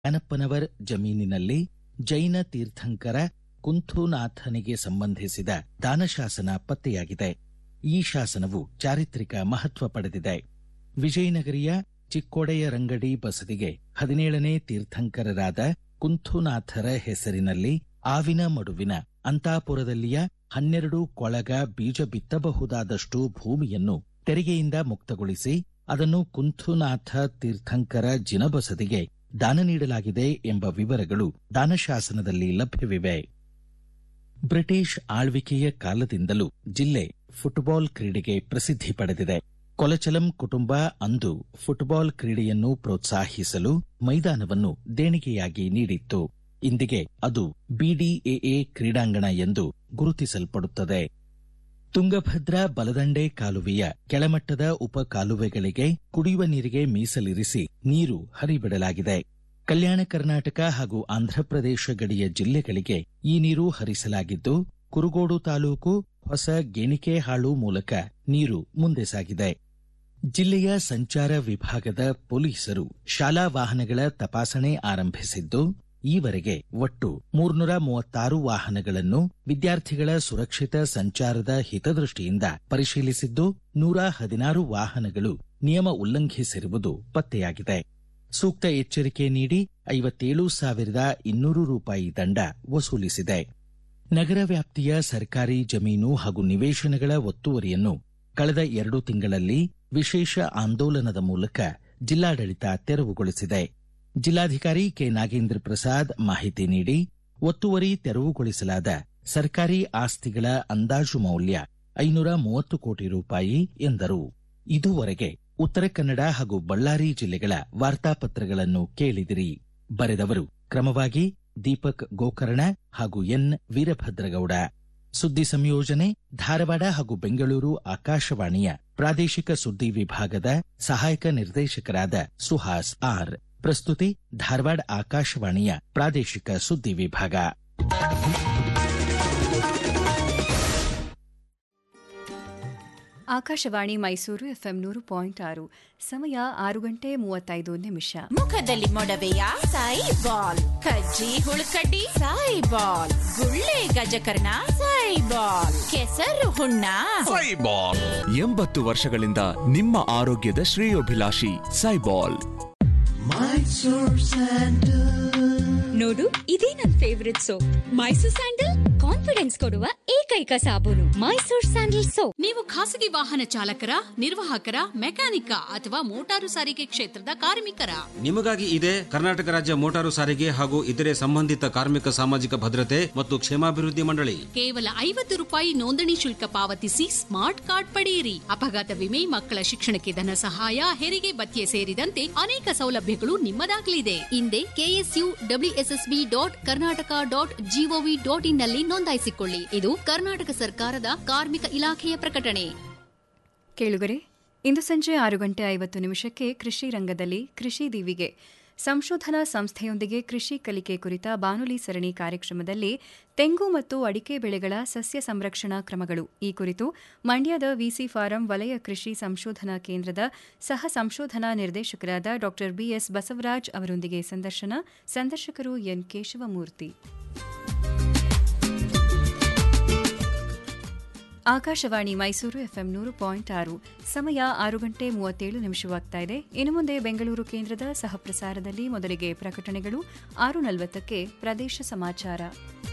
ಅನಪ್ಪನವರ್ ಜಮೀನಿನಲ್ಲಿ ಜೈನ ತೀರ್ಥಂಕರ ಕುಂಥುನಾಥನಿಗೆ ಸಂಬಂಧಿಸಿದ ದಾನಶಾಸನ ಪತ್ತೆಯಾಗಿದೆ ಈ ಶಾಸನವು ಚಾರಿತ್ರಿಕ ಮಹತ್ವ ಪಡೆದಿದೆ ವಿಜಯನಗರಿಯ ಚಿಕ್ಕೋಡೆಯರಂಗಡಿ ಬಸದಿಗೆ ಹದಿನೇಳನೇ ತೀರ್ಥಂಕರರಾದ ಕುಂಥುನಾಥರ ಹೆಸರಿನಲ್ಲಿ ಆವಿನ ಮಡುವಿನ ಅಂತಾಪುರದಲ್ಲಿಯ ಹನ್ನೆರಡು ಕೊಳಗ ಬೀಜ ಬಿತ್ತಬಹುದಾದಷ್ಟು ಭೂಮಿಯನ್ನು ತೆರಿಗೆಯಿಂದ ಮುಕ್ತಗೊಳಿಸಿ ಅದನ್ನು ಕುಂಥುನಾಥ ತೀರ್ಥಂಕರ ಜಿನಬಸದಿಗೆ ದಾನ ನೀಡಲಾಗಿದೆ ಎಂಬ ವಿವರಗಳು ದಾನಶಾಸನದಲ್ಲಿ ಲಭ್ಯವಿವೆ ಬ್ರಿಟಿಷ್ ಆಳ್ವಿಕೆಯ ಕಾಲದಿಂದಲೂ ಜಿಲ್ಲೆ ಫುಟ್ಬಾಲ್ ಕ್ರೀಡೆಗೆ ಪ್ರಸಿದ್ಧಿ ಪಡೆದಿದೆ ಕೊಲಚಲಂ ಕುಟುಂಬ ಅಂದು ಫುಟ್ಬಾಲ್ ಕ್ರೀಡೆಯನ್ನು ಪ್ರೋತ್ಸಾಹಿಸಲು ಮೈದಾನವನ್ನು ದೇಣಿಗೆಯಾಗಿ ನೀಡಿತ್ತು ಇಂದಿಗೆ ಅದು ಬಿಡಿಎಎ ಕ್ರೀಡಾಂಗಣ ಎಂದು ಗುರುತಿಸಲ್ಪಡುತ್ತದೆ ತುಂಗಭದ್ರಾ ಬಲದಂಡೆ ಕಾಲುವೆಯ ಕೆಳಮಟ್ಟದ ಉಪ ಕಾಲುವೆಗಳಿಗೆ ಕುಡಿಯುವ ನೀರಿಗೆ ಮೀಸಲಿರಿಸಿ ನೀರು ಹರಿಬಿಡಲಾಗಿದೆ ಕಲ್ಯಾಣ ಕರ್ನಾಟಕ ಹಾಗೂ ಆಂಧ್ರಪ್ರದೇಶ ಗಡಿಯ ಜಿಲ್ಲೆಗಳಿಗೆ ಈ ನೀರು ಹರಿಸಲಾಗಿದ್ದು ಕುರುಗೋಡು ತಾಲೂಕು ಹೊಸ ಗೇಣಿಕೆಹಾಳು ಮೂಲಕ ನೀರು ಮುಂದೆ ಸಾಗಿದೆ ಜಿಲ್ಲೆಯ ಸಂಚಾರ ವಿಭಾಗದ ಪೊಲೀಸರು ಶಾಲಾ ವಾಹನಗಳ ತಪಾಸಣೆ ಆರಂಭಿಸಿದ್ದು ಈವರೆಗೆ ಒಟ್ಟು ಮೂರ್ನೂರ ಮೂವತ್ತಾರು ವಾಹನಗಳನ್ನು ವಿದ್ಯಾರ್ಥಿಗಳ ಸುರಕ್ಷಿತ ಸಂಚಾರದ ಹಿತದೃಷ್ಟಿಯಿಂದ ಪರಿಶೀಲಿಸಿದ್ದು ನೂರ ಹದಿನಾರು ವಾಹನಗಳು ನಿಯಮ ಉಲ್ಲಂಘಿಸಿರುವುದು ಪತ್ತೆಯಾಗಿದೆ ಸೂಕ್ತ ಎಚ್ಚರಿಕೆ ನೀಡಿ ಐವತ್ತೇಳು ಸಾವಿರದ ಇನ್ನೂರು ರೂಪಾಯಿ ದಂಡ ವಸೂಲಿಸಿದೆ ನಗರ ವ್ಯಾಪ್ತಿಯ ಸರ್ಕಾರಿ ಜಮೀನು ಹಾಗೂ ನಿವೇಶನಗಳ ಒತ್ತುವರಿಯನ್ನು ಕಳೆದ ಎರಡು ತಿಂಗಳಲ್ಲಿ ವಿಶೇಷ ಆಂದೋಲನದ ಮೂಲಕ ಜಿಲ್ಲಾಡಳಿತ ತೆರವುಗೊಳಿಸಿದೆ ಜಿಲ್ಲಾಧಿಕಾರಿ ಕೆ ನಾಗೇಂದ್ರ ಪ್ರಸಾದ್ ಮಾಹಿತಿ ನೀಡಿ ಒತ್ತುವರಿ ತೆರವುಗೊಳಿಸಲಾದ ಸರ್ಕಾರಿ ಆಸ್ತಿಗಳ ಅಂದಾಜು ಮೌಲ್ಯ ಐನೂರ ಮೂವತ್ತು ಕೋಟಿ ರೂಪಾಯಿ ಎಂದರು ಇದುವರೆಗೆ ಉತ್ತರ ಕನ್ನಡ ಹಾಗೂ ಬಳ್ಳಾರಿ ಜಿಲ್ಲೆಗಳ ವಾರ್ತಾಪತ್ರಗಳನ್ನು ಕೇಳಿದಿರಿ ಬರೆದವರು ಕ್ರಮವಾಗಿ ದೀಪಕ್ ಗೋಕರ್ಣ ಹಾಗೂ ಎನ್ ವೀರಭದ್ರಗೌಡ ಸುದ್ದಿ ಸಂಯೋಜನೆ ಧಾರವಾಡ ಹಾಗೂ ಬೆಂಗಳೂರು ಆಕಾಶವಾಣಿಯ ಪ್ರಾದೇಶಿಕ ಸುದ್ದಿ ವಿಭಾಗದ ಸಹಾಯಕ ನಿರ್ದೇಶಕರಾದ ಸುಹಾಸ್ ಆರ್ ಪ್ರಸ್ತುತಿ ಧಾರವಾಡ ಆಕಾಶವಾಣಿಯ ಪ್ರಾದೇಶಿಕ ಸುದ್ದಿ ವಿಭಾಗ ಆಕಾಶವಾಣಿ ಮೈಸೂರು ಎಫ್ಎಂ ನೂರು ಪಾಯಿಂಟ್ ಆರು ಸಮಯ ಆರು ಗಂಟೆ ಮೂವತ್ತೈದು ನಿಮಿಷ ಮುಖದಲ್ಲಿ ಮೊಡವೆಯ ಸಾಯಿ ಬಾಲ್ ಕಜ್ಜಿ ಹುಳುಕಡ್ಡಿ ಸಾಯಿ ಬಾಲ್ ಗುಳ್ಳೆ ಗಜಕರ್ಣ ಸಾಯಿ ಬಾಲ್ ಕೆಸರು ಹುಣ್ಣ ಸೈಬಾಲ್ ಎಂಬತ್ತು ವರ್ಷಗಳಿಂದ ನಿಮ್ಮ ಆರೋಗ್ಯದ ಶ್ರೇಯೋಭಿಲಾಷಿ ಸೈಬಾಲ್ ನೋಡು ಇದೇ ನನ್ favourite soap Mysore sandal confidence ಕೊಡುವ ಏಕೈಕ ಸಾಬೂನು ಮೈಸೂರ್ ಸ್ಯಾಂಡಲ್ ಸೋಪ್ ನೀವು ಖಾಸಗಿ ವಾಹನ ಚಾಲಕರ ನಿರ್ವಾಹಕರ ಮೆಕ್ಯಾನಿಕ ಅಥವಾ ಮೋಟಾರು ಸಾರಿಗೆ ಕ್ಷೇತ್ರದ ಕಾರ್ಮಿಕರ ನಿಮಗಾಗಿ ಇದೆ ಕರ್ನಾಟಕ ರಾಜ್ಯ ಮೋಟಾರು ಸಾರಿಗೆ ಹಾಗೂ ಇತರೆ ಸಂಬಂಧಿತ ಕಾರ್ಮಿಕ ಸಾಮಾಜಿಕ ಭದ್ರತೆ ಮತ್ತು ಕ್ಷೇಮಾಭಿವೃದ್ಧಿ ಮಂಡಳಿ ಕೇವಲ ಐವತ್ತು ರೂಪಾಯಿ ನೋಂದಣಿ ಶುಲ್ಕ ಪಾವತಿಸಿ ಸ್ಮಾರ್ಟ್ ಕಾರ್ಡ್ ಪಡೆಯಿರಿ ಅಪಘಾತ ವಿಮೆ ಮಕ್ಕಳ ಶಿಕ್ಷಣಕ್ಕೆ ಧನ ಸಹಾಯ ಹೆರಿಗೆ ಭತ್ಯೆ ಸೇರಿದಂತೆ ಅನೇಕ ಸೌಲಭ್ಯಗಳು ನಿಮ್ಮದಾಗಲಿದೆ ಹಿಂದೆ KSU WSSB dot Karnataka dot GOV dot in ನಲ್ಲಿ ನೋಂದಾಯಿಸಿಕೊಳ್ಳಿ ಇದು ಕರ್ನಾಟಕ ಸರ್ಕಾರದ ಕಾರ್ಮಿಕ ಇಲಾಖೆಯ ಪ್ರಕಟಣೆ ಕೇಳುಗರೆ ಇಂದು ಸಂಜೆ ಆರು ಗಂಟೆ ಐವತ್ತು ನಿಮಿಷಕ್ಕೆ ಕೃಷಿ ರಂಗದಲ್ಲಿ ಕೃಷಿ ದೀವಿಗೆ ಸಂಶೋಧನಾ ಸಂಸ್ಥೆಯೊಂದಿಗೆ ಕೃಷಿ ಕಲಿಕೆ ಕುರಿತ ಬಾನುಲಿ ಸರಣಿ ಕಾರ್ಯಕ್ರಮದಲ್ಲಿ ತೆಂಗು ಮತ್ತು ಅಡಿಕೆ ಬೆಳೆಗಳ ಸಸ್ಯ ಸಂರಕ್ಷಣಾ ಕ್ರಮಗಳು ಈ ಕುರಿತು ಮಂಡ್ಯದ ವಿಸಿ ಫಾರಂ ವಲಯ ಕೃಷಿ ಸಂಶೋಧನಾ ಕೇಂದ್ರದ ಸಹ ಸಂಶೋಧನಾ ನಿರ್ದೇಶಕರಾದ ಡಾ ಬಿಎಸ್ ಬಸವರಾಜ್ ಅವರೊಂದಿಗೆ ಸಂದರ್ಶನ ಸಂದರ್ಶಕರು ಎನ್ ಕೇಶವಮೂರ್ತಿ ಆಕಾಶವಾಣಿ ಮೈಸೂರು ಎಫ್ಎಂ ನೂರು ಪಾಯಿಂಟ್ ಆರು ಸಮಯ ಆರು ಗಂಟೆ ಮೂವತ್ತೇಳು ನಿಮಿಷವಾಗ್ತಾ ಇದೆ ಇನ್ನು ಮುಂದೆ ಬೆಂಗಳೂರು ಕೇಂದ್ರದ ಸಹ ಪ್ರಸಾರದಲ್ಲಿ ಮೊದಲಿಗೆ ಪ್ರಕಟಣೆಗಳು ಆರು ನಲವತ್ತಕ್ಕೆ ಪ್ರದೇಶ ಸಮಾಚಾರ